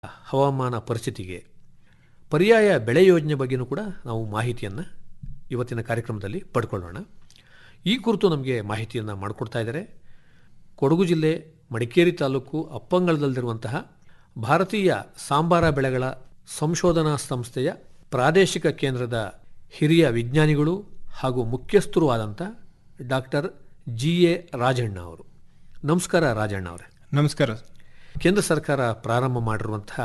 ಹವಾಮಾನ ಪರಿಸ್ಥಿತಿಗೆ ಪರ್ಯಾಯ ಬೆಳೆ ಯೋಜನೆ ಬಗ್ಗೆನೂ ಕೂಡ ನಾವು ಮಾಹಿತಿಯನ್ನು ಇವತ್ತಿನ ಕಾರ್ಯಕ್ರಮದಲ್ಲಿ ಪಡ್ಕೊಳ್ಳೋಣ ಈ ಕುರಿತು ನಮಗೆ ಮಾಹಿತಿಯನ್ನು ಮಾಡಿಕೊಡ್ತಾ ಇದ್ದಾರೆ ಕೊಡಗು ಜಿಲ್ಲೆ ಮಡಿಕೇರಿ ತಾಲೂಕು ಅಪ್ಪಂಗಳದಲ್ಲಿರುವಂತಹ ಭಾರತೀಯ ಸಾಂಬಾರ ಬೆಳೆಗಳ ಸಂಶೋಧನಾ ಸಂಸ್ಥೆಯ ಪ್ರಾದೇಶಿಕ ಕೇಂದ್ರದ ಹಿರಿಯ ವಿಜ್ಞಾನಿಗಳು ಹಾಗೂ ಮುಖ್ಯಸ್ಥರು ಆದಂಥ ಡಾಕ್ಟರ್ ಜಿ ಎ ರಾಜಣ್ಣ ಅವರು ನಮಸ್ಕಾರ ರಾಜಣ್ಣ ಅವರೇ ನಮಸ್ಕಾರ ಕೇಂದ್ರ ಸರ್ಕಾರ ಪ್ರಾರಂಭ ಮಾಡಿರುವಂತಹ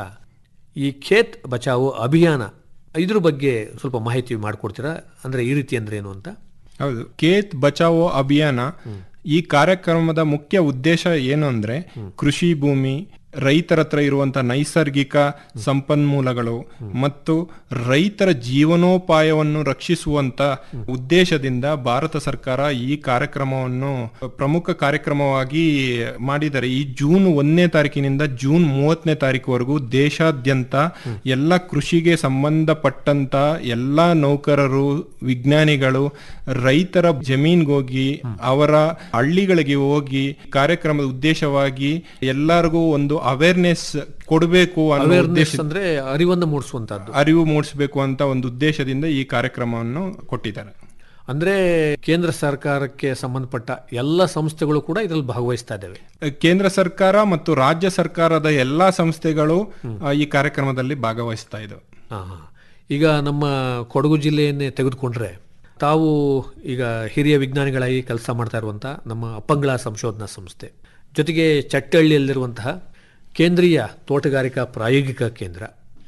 ಈ ಖೇತ್ ಬಚಾವೋ ಅಭಿಯಾನ ಇದ್ರ ಬಗ್ಗೆ ಸ್ವಲ್ಪ ಮಾಹಿತಿ ಮಾಡಿಕೊಡ್ತೀರಾ ಅಂದರೆ ಈ ರೀತಿ ಅಂದ್ರೆ ಏನು ಅಂತ ಹೌದು ಖೇತ್ ಬಚಾವೋ ಅಭಿಯಾನ ಈ ಕಾರ್ಯಕ್ರಮದ ಮುಖ್ಯ ಉದ್ದೇಶ ಏನು ಅಂದ್ರೆ ಕೃಷಿ ಭೂಮಿ ರೈತರ ಹತ್ರ ಇರುವಂತ ನೈಸರ್ಗಿಕ ಸಂಪನ್ಮೂಲಗಳು ಮತ್ತು ರೈತರ ಜೀವನೋಪಾಯವನ್ನು ರಕ್ಷಿಸುವಂತ ಉದ್ದೇಶದಿಂದ ಭಾರತ ಸರ್ಕಾರ ಈ ಕಾರ್ಯಕ್ರಮವನ್ನು ಪ್ರಮುಖ ಕಾರ್ಯಕ್ರಮವಾಗಿ ಮಾಡಿದ್ದಾರೆ ಈ ಜೂನ್ ಒಂದನೇ ತಾರೀಕಿನಿಂದ ಜೂನ್ ಮೂವತ್ತನೇ ತಾರೀಕುವರೆಗೂ ದೇಶಾದ್ಯಂತ ಎಲ್ಲ ಕೃಷಿಗೆ ಸಂಬಂಧಪಟ್ಟಂತ ಎಲ್ಲ ನೌಕರರು ವಿಜ್ಞಾನಿಗಳು ರೈತರ ಜಮೀನ್ಗೋಗಿ ಅವರ ಹಳ್ಳಿಗಳಿಗೆ ಹೋಗಿ ಕಾರ್ಯಕ್ರಮದ ಉದ್ದೇಶವಾಗಿ ಎಲ್ಲರಿಗೂ ಒಂದು ಅವೇರ್ನೆಸ್ ಕೊಡಬೇಕು ಅನ್ನೋ ಅವೇರ್ನೆಸ್ ಉದ್ದೇಶ ಅಂದ್ರೆ ಅರಿವನ್ನು ಮೂಡಿಸುವಂತಹದ್ದು ಅರಿವು ಮೂಡಿಸಬೇಕು ಅಂತ ಒಂದು ಉದ್ದೇಶದಿಂದ ಈ ಕಾರ್ಯಕ್ರಮವನ್ನು ಕೊಟ್ಟಿದ್ದಾರೆ ಅಂದ್ರೆ ಕೇಂದ್ರ ಸರ್ಕಾರಕ್ಕೆ ಸಂಬಂಧಪಟ್ಟ ಎಲ್ಲ ಸಂಸ್ಥೆಗಳು ಕೂಡ ಇದರಲ್ಲಿ ಭಾಗವಹಿಸ್ತಾ ಇದ್ದಾವೆ ಕೇಂದ್ರ ಸರ್ಕಾರ ಮತ್ತು ರಾಜ್ಯ ಸರ್ಕಾರದ ಎಲ್ಲಾ ಸಂಸ್ಥೆಗಳು ಆ, ಈ ಕಾರ್ಯಕ್ರಮದಲ್ಲಿ ಭಾಗವಹಿಸ್ತಾ ಇದ್ದವು ಹಾ, ಹಾ. ಈಗ ನಮ್ಮ ಕೊಡಗು ಜಿಲ್ಲೆಯನ್ನೇ ತೆಗೆದುಕೊಂಡ್ರೆ ತಾವು ಈಗ ಹಿರಿಯ ವಿಜ್ಞಾನಿಗಳಾಗಿ ಕೆಲಸ ಮಾಡ್ತಾ ಇರುವಂಥ ನಮ್ಮ ಅಪ್ಪಂಗಳ ಸಂಶೋಧನಾ ಸಂಸ್ಥೆ ಜೊತೆಗೆ ಚಟ್ಟಹಳ್ಳಿಯಲ್ಲಿರುವಂತಹ ಕೇಂದ್ರೀಯ ತೋಟಗಾರಿಕಾ ಪ್ರಾಯೋಗಿಕ ಕೇಂದ್ರ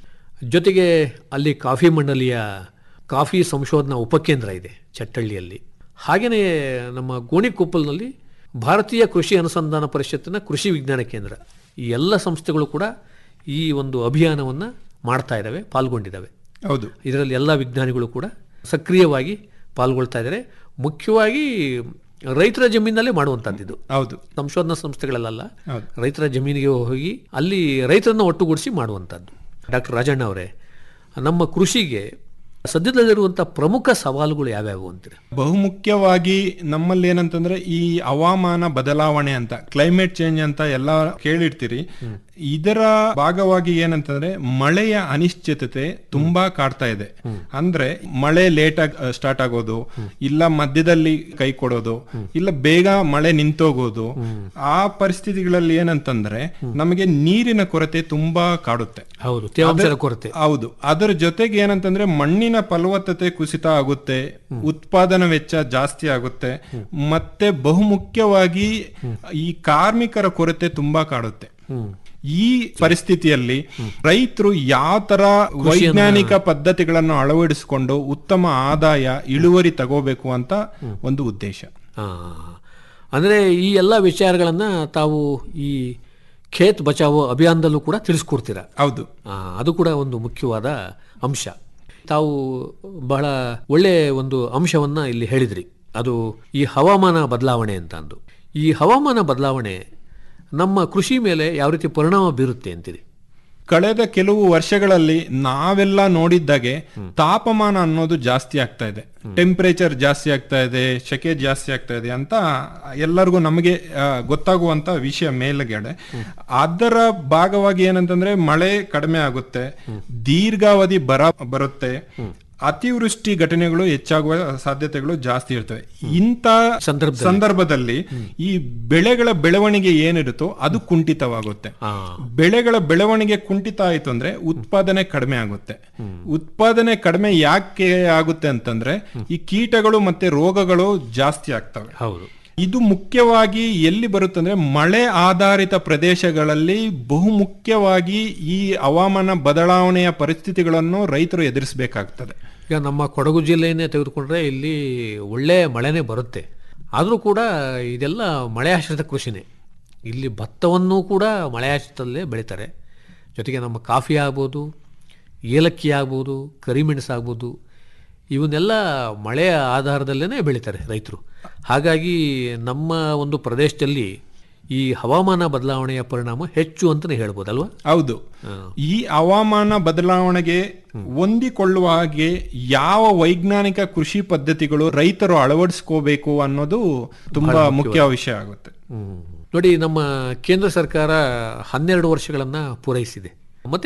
ಜೊತೆಗೆ ಅಲ್ಲಿ ಕಾಫಿ ಮಂಡಲಿಯ ಕಾಫಿ ಸಂಶೋಧನಾ ಉಪಕೇಂದ್ರ ಇದೆ ಚಟ್ಟಹಳ್ಳಿಯಲ್ಲಿ ಹಾಗೆಯೇ ನಮ್ಮ ಗೋಣಿಕೊಪ್ಪಲ್ನಲ್ಲಿ ಭಾರತೀಯ ಕೃಷಿ ಅನುಸಂಧಾನ ಪರಿಷತ್ತಿನ ಕೃಷಿ ವಿಜ್ಞಾನ ಕೇಂದ್ರ ಈ ಎಲ್ಲ ಸಂಸ್ಥೆಗಳು ಕೂಡ ಈ ಒಂದು ಅಭಿಯಾನವನ್ನು ಮಾಡ್ತಾ ಇದ್ದಾವೆ ಪಾಲ್ಗೊಂಡಿದ್ದಾವೆ ಹೌದು ಇದರಲ್ಲಿ ಎಲ್ಲ ವಿಜ್ಞಾನಿಗಳು ಕೂಡ ಸಕ್ರಿಯವಾಗಿ ಪಾಲ್ಗೊಳ್ತಾ ಇದ್ದಾರೆ ಮುಖ್ಯವಾಗಿ ರೈತರ ಜಮೀನಲ್ಲೇ ಮಾಡುವಂಥದ್ದು ಇದು ಹೌದು ಸಂಶೋಧನಾ ಸಂಸ್ಥೆಗಳಲ್ಲ ಹೌದು. ರೈತರ ಜಮೀನಿಗೆ ಹೋಗಿ ಅಲ್ಲಿ ರೈತರನ್ನ ಒಟ್ಟುಗೂಡಿಸಿ ಮಾಡುವಂಥದ್ದು ಡಾಕ್ಟರ್ ರಾಜಣ್ಣ ಅವರೇ ನಮ್ಮ ಕೃಷಿಗೆ ಸದ್ಯದಲ್ಲಿರುವಂಥ ಪ್ರಮುಖ ಸವಾಲುಗಳು ಯಾವ್ಯಾವು ಅಂತೀರಿ ಬಹುಮುಖ್ಯವಾಗಿ ನಮ್ಮಲ್ಲಿ ಏನಂತಂದ್ರೆ ಈ ಹವಾಮಾನ ಬದಲಾವಣೆ ಅಂತ ಕ್ಲೈಮೇಟ್ ಚೇಂಜ್ ಅಂತ ಎಲ್ಲ ಕೇಳಿರ್ತೀರಿ ಇದರ ಭಾಗವಾಗಿ ಏನಂತಂದ್ರೆ ಮಳೆಯ ಅನಿಶ್ಚಿತತೆ ತುಂಬಾ ಕಾಡ್ತಾ ಇದೆ ಅಂದ್ರೆ ಮಳೆ ಲೇಟ್ ಆಗಿ ಸ್ಟಾರ್ಟ್ ಆಗೋದು ಇಲ್ಲ ಮಧ್ಯದಲ್ಲಿ ಕೈ ಕೊಡೋದು ಇಲ್ಲ ಬೇಗ ಮಳೆ ನಿಂತೋಗೋದು ಆ ಪರಿಸ್ಥಿತಿಗಳಲ್ಲಿ ಏನಂತಂದ್ರೆ ನಮಗೆ ನೀರಿನ ಕೊರತೆ ತುಂಬಾ ಕಾಡುತ್ತೆ ಹೌದು ತೇವಾಂಶದ ಕೊರತೆ ಹೌದು ಅದರ ಜೊತೆಗೆ ಏನಂತಂದ್ರೆ ಮಣ್ಣಿನ ಫಲವತ್ತತೆ ಕುಸಿತ ಆಗುತ್ತೆ ಉತ್ಪಾದನಾ ವೆಚ್ಚ ಜಾಸ್ತಿ ಆಗುತ್ತೆ ಮತ್ತೆ ಬಹುಮುಖ್ಯವಾಗಿ ಈ ಕಾರ್ಮಿಕರ ಕೊರತೆ ತುಂಬಾ ಕಾಡುತ್ತೆ ಈ ಪರಿಸ್ಥಿತಿಯಲ್ಲಿ ರೈತರು ಯಾವ ತರ ವೈಜ್ಞಾನಿಕ ಪದ್ಧತಿಗಳನ್ನು ಅಳವಡಿಸಿಕೊಂಡು ಉತ್ತಮ ಆದಾಯ ಇಳುವರಿ ತಗೋಬೇಕು ಅಂತ ಒಂದು ಉದ್ದೇಶ ಆ, ಅಂದ್ರೆ ಈ ಎಲ್ಲ ವಿಚಾರಗಳನ್ನ ತಾವು ಈ ಖೇತ್ ಬಚಾವೋ ಅಭಿಯಾನದಲ್ಲೂ ಕೂಡ ತಿಳಿಸ್ಕೊಡ್ತೀರಾ ಹೌದು ಆ, ಅದು ಕೂಡ ಒಂದು ಮುಖ್ಯವಾದ ಅಂಶ ತಾವು ಬಹಳ ಒಳ್ಳೆ ಒಂದು ಅಂಶವನ್ನ ಇಲ್ಲಿ ಹೇಳಿದ್ರಿ ಅದು ಈ ಹವಾಮಾನ ಬದಲಾವಣೆ ಅಂತ ಅಂದು ಈ ಹವಾಮಾನ ಬದಲಾವಣೆ ನಮ್ಮ ಕೃಷಿ ಮೇಲೆ ಯಾವ ರೀತಿ ಪರಿಣಾಮ ಬೀರುತ್ತೆ ಅಂತೀರಿ ಕಳೆದ ಕೆಲವು ವರ್ಷಗಳಲ್ಲಿ ನಾವೆಲ್ಲ ನೋಡಿದ್ದಾಗೆ ತಾಪಮಾನ ಅನ್ನೋದು ಜಾಸ್ತಿ ಆಗ್ತಾ ಇದೆ ಟೆಂಪರೇಚರ್ ಜಾಸ್ತಿ ಆಗ್ತಾ ಇದೆ ಸೆಕೆ ಜಾಸ್ತಿ ಆಗ್ತಾ ಇದೆ ಅಂತ ಎಲ್ಲರಿಗೂ ನಮಗೆ ಆ, ಗೊತ್ತಾಗುವಂತ ವಿಷಯ ಮೇಲ್ಗಡೆ ಅದರ ಭಾಗವಾಗಿ ಏನಂತಂದ್ರೆ ಮಳೆ ಕಡಿಮೆ ಆಗುತ್ತೆ ದೀರ್ಘಾವಧಿ ಬರ ಬರುತ್ತೆ ಅತಿವೃಷ್ಟಿ ಘಟನೆಗಳು ಹೆಚ್ಚಾಗುವ ಸಾಧ್ಯತೆಗಳು ಜಾಸ್ತಿ ಇರ್ತವೆ ಇಂಥ ಸಂದರ್ಭದಲ್ಲಿ. ಸಂದರ್ಭದಲ್ಲಿ ಈ ಬೆಳೆಗಳ ಬೆಳವಣಿಗೆ ಏನಿರುತ್ತೋ ಅದು ಕುಂಠಿತವಾಗುತ್ತೆ ಆ, ಬೆಳೆಗಳ ಬೆಳವಣಿಗೆ ಕುಂಠಿತ ಆಯ್ತು ಅಂದ್ರೆ ಉತ್ಪಾದನೆ ಕಡಿಮೆ ಆಗುತ್ತೆ ಉತ್ಪಾದನೆ ಕಡಿಮೆ ಯಾಕೆ ಆಗುತ್ತೆ ಅಂತಂದ್ರೆ ಈ ಕೀಟಗಳು ಮತ್ತೆ ರೋಗಗಳು ಜಾಸ್ತಿ ಆಗ್ತವೆ ಹೌದು ಇದು ಮುಖ್ಯವಾಗಿ ಎಲ್ಲಿ ಬರುತ್ತಂದ್ರೆ ಮಳೆ ಆಧಾರಿತ ಪ್ರದೇಶಗಳಲ್ಲಿ ಬಹುಮುಖ್ಯವಾಗಿ ಈ ಹವಾಮಾನ ಬದಲಾವಣೆಯ ಪರಿಸ್ಥಿತಿಗಳನ್ನು ರೈತರು ಎದುರಿಸಬೇಕಾಗ್ತದೆ ಈಗ ನಮ್ಮ ಕೊಡಗು ಜಿಲ್ಲೆಯನ್ನೇ ತೆಗೆದುಕೊಂಡ್ರೆ ಇಲ್ಲಿ ಒಳ್ಳೆ ಮಳೆನೇ ಬರುತ್ತೆ ಆದರೂ ಕೂಡ ಇದೆಲ್ಲ ಮಳೆ ಆಶ್ರಿತ ಕೃಷಿನೇ ಇಲ್ಲಿ ಭತ್ತವನ್ನು ಕೂಡ ಮಳೆ ಆಶ್ರಿತದಲ್ಲೇ ಬೆಳೀತಾರೆ ಜೊತೆಗೆ ನಮ್ಮ ಕಾಫಿ ಆಗ್ಬೋದು ಏಲಕ್ಕಿ ಆಗ್ಬೋದು ಕರಿಮೆಣಸು ಆಗ್ಬೋದು ಇವನ್ನೆಲ್ಲ ಮಳೆಯ ಆಧಾರದಲ್ಲೇ ಬೆಳೀತಾರೆ ರೈತರು ಹಾಗಾಗಿ ನಮ್ಮ ಒಂದು ಪ್ರದೇಶದಲ್ಲಿ ಈ ಹವಾಮಾನ ಬದಲಾವಣೆಯ ಪರಿಣಾಮ ಹೆಚ್ಚು ಅಂತಲೇ ಹೇಳ್ಬೋದಲ್ವಾ ಹೌದು ಈ ಹವಾಮಾನ ಬದಲಾವಣೆಗೆ ಹೊಂದಿಕೊಳ್ಳುವ ಹಾಗೆ ಯಾವ ವೈಜ್ಞಾನಿಕ ಕೃಷಿ ಪದ್ಧತಿಗಳು ರೈತರು ಅಳವಡಿಸ್ಕೋಬೇಕು ಅನ್ನೋದು ತುಂಬಾ ಮುಖ್ಯ ವಿಷಯ ಆಗುತ್ತೆ ಹ್ಮ್. ನೋಡಿ ನಮ್ಮ ಕೇಂದ್ರ ಸರ್ಕಾರ ಹನ್ನೆರಡು ವರ್ಷಗಳನ್ನು ಪೂರೈಸಿದೆ